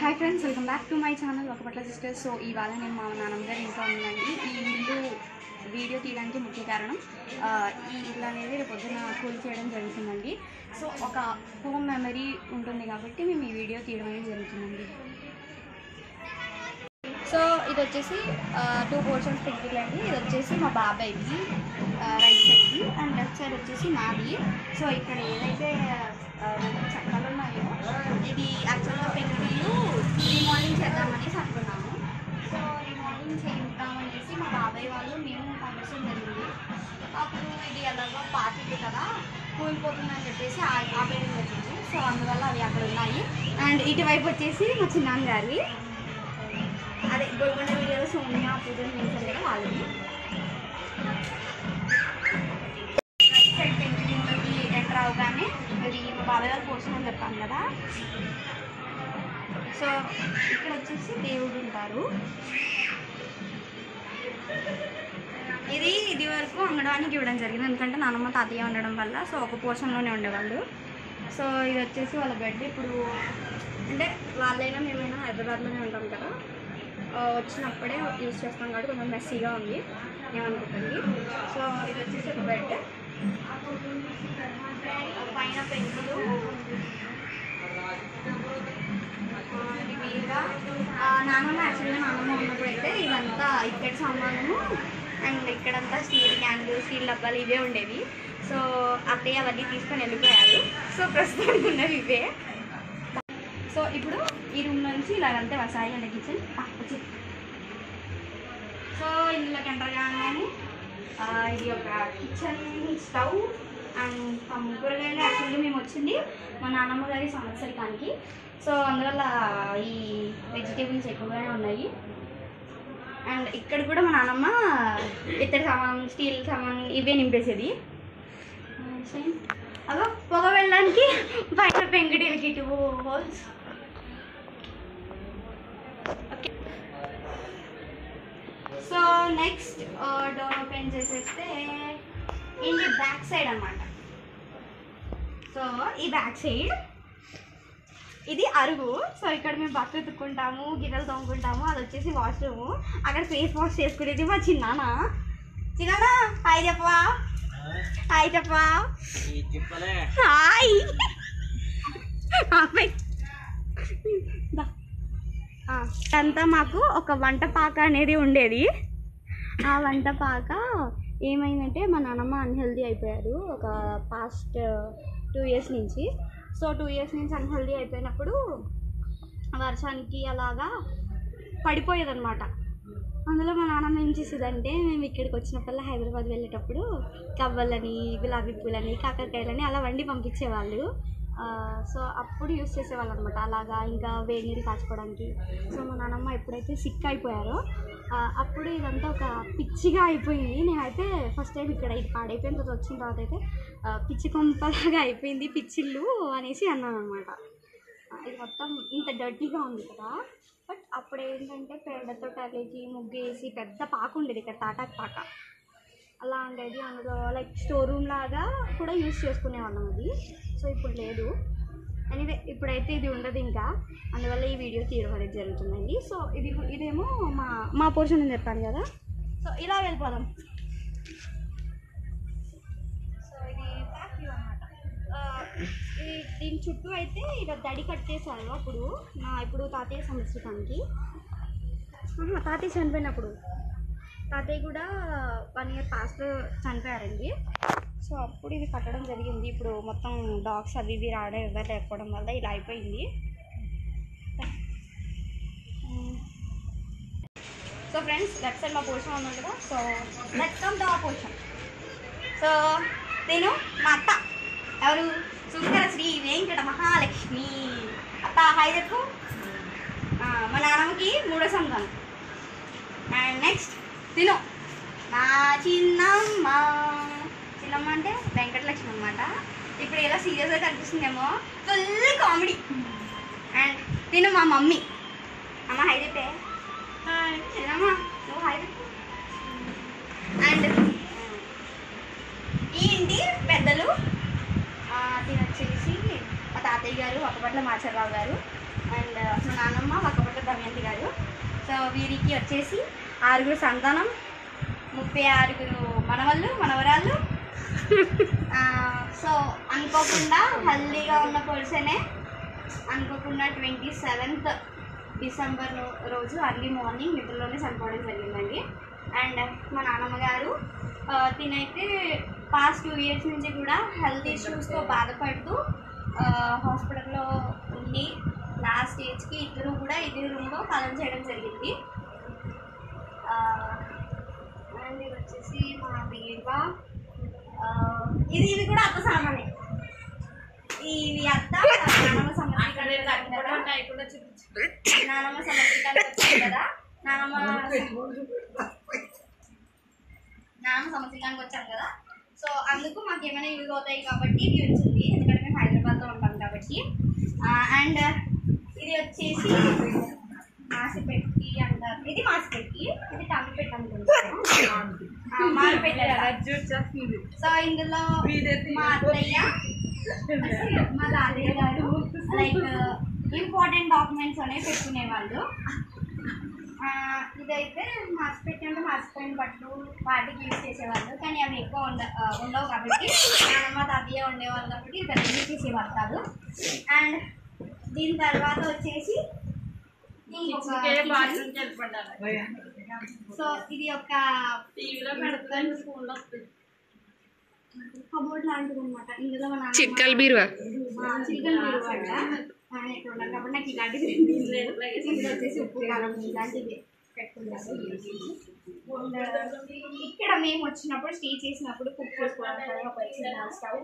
Hi friends welcome back to my channel ఒక పట్ల sisters so ఇవాళ నేను మా నాన్నగారి ఇంట్లో ఉన్నానండి ఈ ఇల్లు వీడియో తీయడానికి ముఖ్య కారణం ఆ, ఈ ఇల్లు అనేది రేపు పొద్దున కూల్ చేయడం జరుగుతుందండి సో ఒక హోమ్ మెమరీ ఉంటుంది కాబట్టి మేము ఈ వీడియో తీయడం అనేది జరుగుతుందండి సో ఇది వచ్చేసి టూ పోర్షన్స్ పెంకులు అండి ఇది వచ్చేసి మా బాబాయ్ది రైట్ సైడ్ది అండ్ లెఫ్ట్ సైడ్ వచ్చేసి నాది సో ఇక్కడ ఏదైతే ఆ, రెండు చక్రాలు ఉన్నాయో ఇది యాక్చువల్గా పెంకులు రీమోడలింగ్ చేద్దామనేసి అనుకున్నాము సో రీమోడలింగ్ చేద్దామని చెప్పి మా బాబాయ్ వాళ్ళు మేము పంపించడం జరిగింది అప్పుడు ఇది ఎలాగో పాతికి కదా కూలిపోతుందని చెప్పేసి ఆ- ఆపేయడం జరిగింది సో అందువల్ల అవి అక్కడ ఉన్నాయి అండ్ ఇటువైపు వచ్చేసి మా చిన్నాన్న గారి అదే గోల్కొండ వీడియోలో సోనియా పూజలు చేశారు కదా వాళ్ళది రైట్ సైడ్ పెంచులోకి ఎంటర్ అవగానే ఇది మా బాబాయ్ గారు పోషన్ అని చెప్పాను కదా సో ఇక్కడ వచ్చేసి దేవుడు ఉంటారు ఇది ఇది వరకు అంగడానికి ఇవ్వడం జరిగింది ఎందుకంటే నాన్నమ్మ తాతయ్య ఉండడం వల్ల సో ఒక పోర్షన్లోనే ఉండేవాళ్ళు సో ఇది వచ్చేసి వాళ్ళ బెడ్ ఇప్పుడు అంటే వాళ్ళైనా మేమైనా హైదరాబాద్లోనే ఉంటాం కదా ఆ, వచ్చినప్పుడే యూజ్ చేస్తాం కాబట్టి కొంచెం మెస్సీగా ఉంది ఏమనుకుంటుంది సో ఇది వచ్చేసి ఒక బెడ్ పైన పెంకులు ఆ, ఇది మీదుగా ఆ, నాన్నమ్మ యాక్చువల్గా నాన్నమ్మ ఉన్నప్పుడు అయితే ఇదంతా ఇక్కడ సామాను అండ్ ఇక్కడంతా స్టీల్ క్యాన్లు స్టీల్ డబ్బాలు ఇవే ఉండేవి సో అత్తయ్య అవన్నీ తీసుకొని వెళ్ళిపోయారు సో ప్రస్తుతానికి ఉన్నవి ఇవే సో ఇప్పుడు ఈ రూమ్ నుంచి ఇలాగంతే వసాయి అండ్ కిచెన్ వచ్చి సో ఇందులోకి ఎంటర్ కాగానే ఆ, ఇది ఒక కిచెన్ స్టవ్ అండ్ ఆ ముగ్గురుగానే యాక్చువల్గా మేము వచ్చింది మా నాన్నమ్మ గారి సంవత్సరికానికి సో అందువల్ల ఈ వెజిటేబుల్స్ ఎక్కువగానే ఉన్నాయి అండ్ ఇక్కడ కూడా మా నాన్నమ్మ ఇత్తడి సామాన్ స్టీల్ సామాన్ ఇవే నింపేసేది అదో పొగ వెళ్ళడానికి బయట పెంకుటిలకి two holes okay so next door open చేసేస్తే ఇది బ్యాక్ సైడ్ అన్నమాట సో ఈ బ్యాక్ సైడ్ ఇది అరుగు సో ఇక్కడ మేము బట్టలు ఉతుక్కుంటాము గిన్నెలు తోముకుంటాము అది వచ్చేసి వాష్రూమ్ అక్కడ ఫేస్ వాష్ చేసుకునేది మా చిన్నానా చిన్నానా హాయ్ చెప్పవా హాయ్ చెప్పవా ఈ తిప్పలే హాయ్ ఆమె. దా. ఆ, అంతా మాకు ఒక వంట పాక అనేది ఉండేది ఆ వంట పాక ఏమైందంటే మా నాన్నమ్మ అన్హెల్దీ అయిపోయారు ఒక పాస్ట్ టూ ఇయర్స్ నుంచి సో టూ ఇయర్స్ నుంచి అన్హెల్దీ అయిపోయినప్పుడు వర్షానికి అలాగా పడిపోయేదన్నమాట అందులో మా నాన్నమ్మ ఏం చేసేదంటే మేము ఇక్కడికి వచ్చినప్పుడల్లా హైదరాబాద్ వెళ్ళేటప్పుడు కవ్వలని గులాబీ పూలని కాకరకాయలని అలా వండి పంపించేవాళ్ళు ఆ, సో అప్పుడు యూస్ చేసేవాళ్ళు అనమాట అలాగా ఇంకా వేడి నీళ్ళు కాచుకోవడానికి సో మా నాన్నమ్మ ఎప్పుడైతే సిక్ అయిపోయారో ఆ, అప్పుడు ఇదంతా ఒక పిచ్చిగా అయిపోయింది నేనైతే ఫస్ట్ టైం ఇక్కడ ఇది పాడైపోయిన తర్వాత వచ్చిన తర్వాత అయితే ఆ, పిచ్చి కొంపలాగా అయిపోయింది పిచ్చిల్లు అనేసి అన్నాను అనమాట ఇది మొత్తం ఇంత డర్టీగా ఉంది కదా బట్ అప్పుడు ఏంటంటే పేడతో టలేకి ముగ్గు వేసి పెద్ద పాక ఉండేది ఇక్కడ తాటాక్ పాక అలా ఉండేది అందులో లైక్ స్టోర్ రూమ్ లాగా కూడా యూస్ చేసుకునేవాళ్ళం అది సో ఇప్పుడు లేదు ఎనీవే ఇప్పుడైతే ఇది ఉండదు ఇంకా అందువల్ల ఈ వీడియో తీయడం అనేది జరుగుతుందండి సో ఇది ఇదేమో మా మా పోర్షన్ అని చెప్పాను కదా సో ఇలా వెళ్ళిపోదాం సో ఇది బ్యాక్ వ్యూ అనమాట ఇది దీని చుట్టూ అయితే ఇలా దడి కట్టేశారు అప్పుడు నా ఇప్పుడు తాతయ్య సంవత్సరానికి ఆహా, తాతయ్య చనిపోయినప్పుడు తాతయ్య కూడా వన్ ఇయర్ పాస్ట్ చనిపోయారండి సో అప్పుడు ఇది కట్టడం జరిగింది ఇప్పుడు మొత్తం డాగ్స్ అవి ఇవి రావడం ఎవరు లేకపోవడం వల్ల ఇలా అయిపోయింది సో ఫ్రెండ్స్ లెఫ్ట్ సైడ్ మా పోర్షన్ ఉంది కదా సో లెట్స్ కమ్ టు ఆ పోర్షన్ సో నేను మా అత్త ఎవరు సుందర శ్రీ వెంకట మహాలక్ష్మి అత్త హాయ్ చెప్పు ఆ, మా నాన్నమ్మకి మూడో సంతానం అండ్ నెక్స్ట్ తిను మా చిన్నమ్మ చిన్నమ్మ అంటే వెంకటలక్ష్మి అనమాట ఇప్పుడు ఎలా సీరియస్గా కనిపిస్తుందేమో ఫుల్ కామెడీ అండ్ తిను మా మమ్మీ అమ్మ హై చెప్పే చిన్నమ్మ నువ్వు హై చెప్పు అండ్ ఈ ఇంటి పెద్దలు ఆ, తినొచ్చేసి మా తాత తాతయ్య గారు ఒకపట్ల మాచర్రావు గారు అండ్ మా నాన్నమ్మ ఒకపట్ల దమయంతి గారు సో వీరికి వచ్చేసి ఆరుగురు సంతానం ముప్పై ఆరుగురు మనవళ్ళు మనవరాళ్ళు ఆ, సో అనుకోకుండా హెల్దీగా ఉన్న పర్సనే అనుకోకుండా ట్వంటీ సెవెంత్ డిసెంబర్ రో- రోజు అర్లీ మార్నింగ్ నిద్రలోనే చనిపోవడం జరిగిందండి అండ్ మా నాన్నమ్మ గారు ఆ, తినైతే పాస్ట్ టూ ఇయర్స్ నుంచి కూడా హెల్త్ ఇష్యూస్తో బాధపడుతూ ఆ, హాస్పిటల్లో ఉండి లాస్ట్ స్టేజ్కి ఇద్దరు కూడా ఇదే రూమ్లో కాలం చేయడం జరిగింది ఆ, అండ్ ఇది వచ్చేసి మా బీర్వా ఆ, ఇది ఇది కూడా అత్త సామానే ఇది అత్త నానమ్మ సమర్పించడానికి నానమ్మ సమర్పించడానికి వచ్చింది కదా నానమ్మ నానమ్మ సమర్పించడానికి వచ్చాను కదా సో అందుకు మాకు ఏమైనా యూజ్ అవుతాయి కాబట్టి ఇది ఉంచింది ఎందుకంటే మేము హైదరాబాద్లో ఉంటాం కాబట్టి అండ్ ఇది వచ్చేసి మాసిపెట్టి అంటారు ఇది మాసిపెట్టి ఇది టమ్మిపెట్టి అనుకుంటాను ఆ, మాసిపెట్టి కదా. సో ఇందులో మా అత్తయ్య మా తాతయ్య గారు లైక్ ఇంపార్టెంట్ డాక్యుమెంట్స్ అనేవి పెట్టుకునేవాళ్ళు ఆ, ఇదైతే మార్చిపెట్టి అంటే మార్చిపోయిన బట్టలు వాటికి యూజ్ చేసేవాళ్ళు కానీ అవి ఎక్కువ ఉండ ఆ, ఉండవు కాబట్టి నాన్నమ్మ తాతయ్య ఉండేవాళ్ళు కాబట్టి ఇది పెద్ద యూజ్ చేసేవాళ్ళు కాదు అండ్ దీని తర్వాత వచ్చేసి ఇంకొక kitchen. సో ఇది ఒక కబోర్డ్ లాంటిది అనమాట ఇందులో మన చిక్కల బీరువా చికెన్ అంట ఆయన ఇక్కడ ఉన్నాడు కాబట్టి నాకు ఇలాంటివి లేదు ఇందులో వచ్చేసి ఉప్పు కారం ఇలాంటివి పెట్టుకుంటారు And, ఇక్కడ మేము వచ్చినప్పుడు స్టే చేసినప్పుడు కుక్ చేసుకోవడానికి ఒక చిన్న stove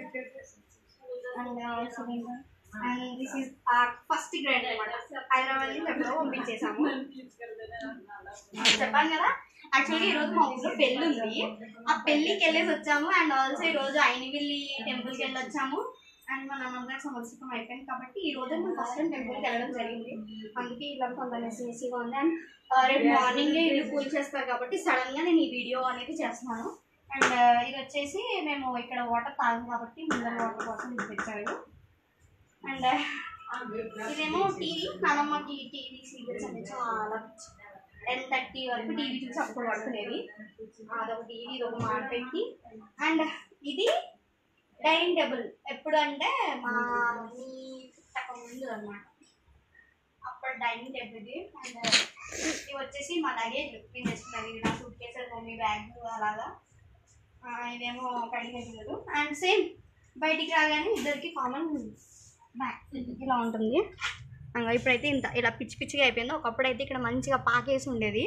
and cylinder and this is first grind అనమాట హైదరాబాద్ నుంచి ఎప్పుడో పంపించేసాము చెప్పాను కదా యాక్చువల్గా ఈ రోజు మా ఊళ్ళో పెళ్ళి ఉంది ఆ పెళ్ళికి వెళ్ళేసి వచ్చాము అండ్ ఆల్సో ఈ రోజు అయినవిల్లి టెంపుల్కి వెళ్ళి వచ్చాము అండ్ మా నాన్నగారు సంవత్సరం అయిపోయింది కాబట్టి ఈ రోజు మేము ఫస్ట్ టైం టెంపుల్కి వెళ్ళడం జరిగింది అందుకే ఇలా కొంత మెస్సీ మెస్సీగా ఉంది అండ్ రేపు మార్నింగ్ ఇల్లు పూజ చేస్తారు కాబట్టి సడన్ గా నేను ఈ వీడియో అనేది చేస్తున్నాను అండ్ ఇది వచ్చేసి మేము ఇక్కడ వాటర్ తాగాం కాబట్టి మినరల్ వాటర్ కోసం ఇది తెచ్చారు అండ్ ఇదేమో టీవీ నానమ్మకి టీవీ సీరియల్స్ అంటే చాలా టెన్ థర్టీ వరకు టీవీ చూసి అప్పుడు పడుకునేది అదొక టీవీ ఇది ఒక మాట పెట్టి అండ్ ఇది డైనింగ్ టేబుల్ ఎప్పుడు అంటే మా మమ్మీ పుట్టక ముందు అనమాట అప్పుడు డైనింగ్ టేబుల్ ఇది అండ్ ఇది వచ్చేసి మా లగేజ్ నేను తెచ్చుకున్నది నా సూట్ కేసెస్ మమ్మీ బ్యాగ్ అలాగా ఆ, ఇదేమో కడిగేది అండ్ సేమ్ బయటికి రాగానే ఇద్దరికి కామన్ బ్యాగ్ ఇలా ఉంటుంది ఇంకా ఇప్పుడైతే ఇంత ఇలా పిచ్చి పిచ్చిగా అయిపోయింది ఒకప్పుడు అయితే ఇక్కడ మంచిగా పాకేసి ఉండేది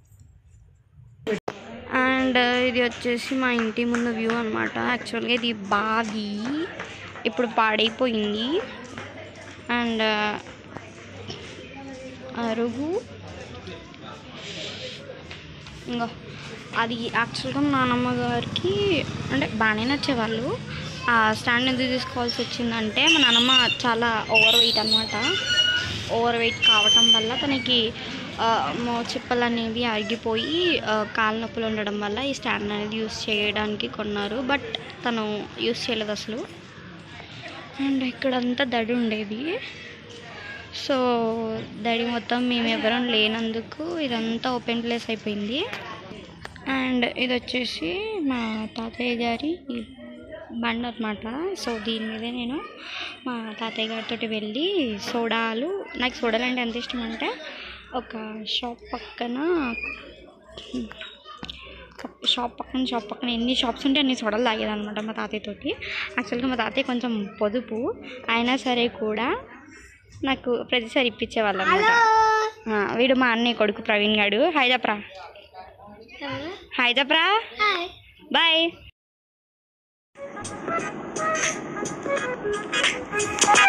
అండ్ ఇది వచ్చేసి మా ఇంటి ముందు వ్యూ అనమాట యాక్చువల్గా ఇది బావి ఇప్పుడు పాడైపోయింది అండ్ అరుగు ఇంకా అది యాక్చువల్గా మా నాన్నమ్మ గారికి అంటే బాగానే నచ్చేవాళ్ళు ఆ స్టాండ్ ఎందుకు తీసుకోవాల్సి వచ్చిందంటే మా నాన్నమ్మ చాలా ఓవర్ వెయిట్ అనమాట ఓవర్ వెయిట్ కావటం వల్ల తనకి ఆ, మో చిప్పలు అనేవి అరిగిపోయి ఆ, కాళ్ళ నొప్పులు ఉండడం వల్ల ఈ స్టాండ్ అనేది యూస్ చేయడానికి కొన్నారు బట్ తను యూస్ చేయలేదు అసలు అండ్ ఇక్కడంతా దడి ఉండేది సో దడి మొత్తం మేము ఎవరం లేనందుకు ఇదంతా ఓపెన్ ప్లేస్ అయిపోయింది అండ్ ఇది వచ్చేసి మా తాతయ్య గారి బండి అనమాట సో దీని మీదే నేను మా తాతయ్య గారితో వెళ్ళి సోడాలు నాకు సోడాలు అంటే ఎంత ఇష్టం అంటే ఒక షాప్ పక్కన షాప్ పక్కన షాప్ పక్కన ఎన్ని షాప్స్ ఉంటే అన్ని సోడాలు తాగేదన్నమాట మా తాతయ్యతోటి యాక్చువల్గా మా తాతయ్య కొంచెం పొదుపు అయినా సరే కూడా నాకు ప్రతిసారి ఇప్పించేవాళ్ళు అనమాట వీడు మా అన్నయ్య కొడుకు ప్రవీణ్ గాడు హైదప్రా హైదప్రా బాయ్